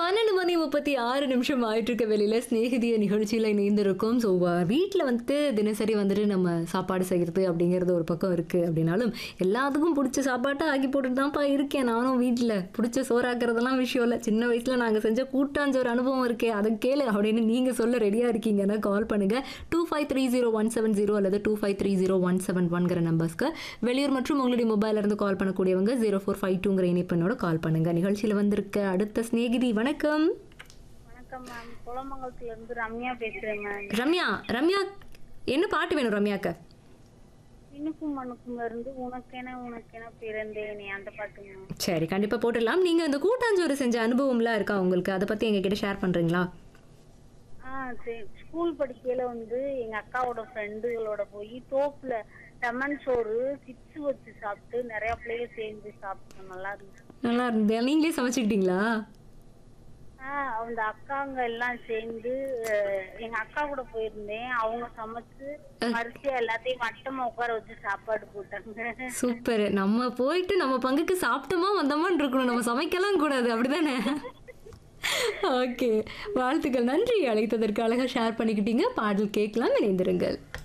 பன்னெண்டு மணி முப்பத்தி ஆறு நிமிஷம் ஆயிட்டு இருக்க வெளியில ஸ்நேகிதிய நிகழ்ச்சியில் இணைந்திருக்கும் ஸோ வீட்டில் வந்துட்டு தினசரி வந்துட்டு நம்ம சாப்பாடு செய்கிறது அப்படிங்கிறது ஒரு பக்கம் இருக்குது அப்படின்னாலும் எல்லாத்துக்கும் பிடிச்ச சாப்பாட்டை ஆக்கி போட்டுட்டு தான்ப்பா இருக்கேன் நானும் வீட்டில் பிடிச்ச சோறாக்குறதெல்லாம் விஷயம் இல்லை சின்ன வயசில் நாங்கள் செஞ்ச கூட்டாஞ்சோறு அனுபவம் இருக்கே அதை கேளு அப்படின்னு நீங்கள் சொல்ல ரெடியாக இருக்கீங்கன்னா கால் பண்ணுங்கள் two five three zero one seven zero அல்லது two five three zero one seven ஒன்கிற நம்பர்ஸ்க்கு வெளியூர் மற்றும் உங்களுடைய மொபைல்ல இருந்து கால் பண்ணக்கூடியவங்க ஜீரோ ஃபோர் ஃபைவ் டூங்கிற இணைப்பெண்ணோட கால் பண்ணுங்க நிகழ்ச்சியில் வந்திருக்க அடுத்த ஸ்நேகிதி வணக்கம் வணக்கம் மேம் குளமங்கலத்துல இருந்து ரம்யா பேசுறேன் மேம் ரம்யா ரம்யா என்ன பாட்டு வேணும் ரம்யாக்கு இனுக்கும் மனுக்கும் இருந்து உனக்கென உனக்கென பிறந்தேனே அந்த பாட்டு மேம் சரி கண்டிப்பாக போட்டுடலாம் நீங்கள் இந்த கூட்டாஞ்சோறு செஞ்ச அனுபவம்லாம் இருக்கா உங்களுக்கு அதை பற்றி எங்ககிட்ட ஷேர் பண்ணுறீங்களா ஆ சரி ஸ்கூல் படிக்கையில வந்து எங்க அக்காவோட ஃப்ரெண்டுகளோட போய் தோப்புல லெமன் சோறு சிப்ஸ் வச்சு சாப்பிட்டு நிறைய பிள்ளைங்க சேர்ந்து சாப்பிட்டோம் நல்லா இருந்துச்சு நல்லா இருந்தது நீங்களே சமைச்சுக்கிட்டீங்களா ஆ அந்த அக்காங்க எல்லாம் சேர்ந்து அஹ், எங்க அக்கா கூட போயிருந்தேன் அவங்க சமைச்சு வரிசையா எல்லாத்தையும் வட்டமா உட்கார வச்சு சாப்பாடு போட்டாங்க சூப்பர் நம்ம போயிட்டு நம்ம பங்குக்கு சாப்பிட்டோமா வந்தோமான்னு இருக்கணும் நம்ம சமைக்கலாம் கூடாது அப்படிதானே ஓகே வாழ்த்துக்கள் நன்றி அழைத்ததற்கு அழகாக ஷேர் பண்ணிக்கிட்டீங்க பாடல் கேட்கலாம் இணைந்திருங்கள்